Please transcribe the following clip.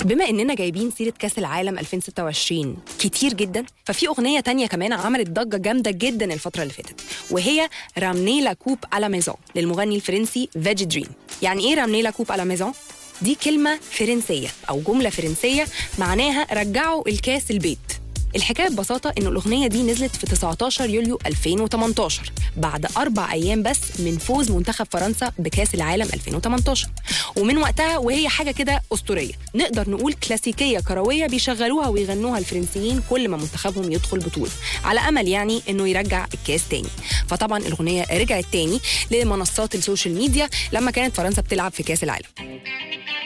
بما اننا جايبين سيره كاس العالم 2026 كتير جدا ففي اغنيه تانية كمان عملت ضجه جامده جدا الفتره اللي فاتت وهي رامني لا كوب على ميزون للمغني الفرنسي فيجي دريم يعني ايه رامني لا كوب على ميزون دي كلمه فرنسيه او جمله فرنسيه معناها رجعوا الكاس البيت الحكايه ببساطه انه الاغنيه دي نزلت في 19 يوليو 2018 بعد اربع ايام بس من فوز منتخب فرنسا بكاس العالم 2018 ومن وقتها وهي حاجه كده اسطوريه نقدر نقول كلاسيكيه كرويه بيشغلوها ويغنوها الفرنسيين كل ما منتخبهم يدخل بطوله على امل يعني انه يرجع الكاس تاني فطبعا الاغنيه رجعت تاني لمنصات السوشيال ميديا لما كانت فرنسا بتلعب في كاس العالم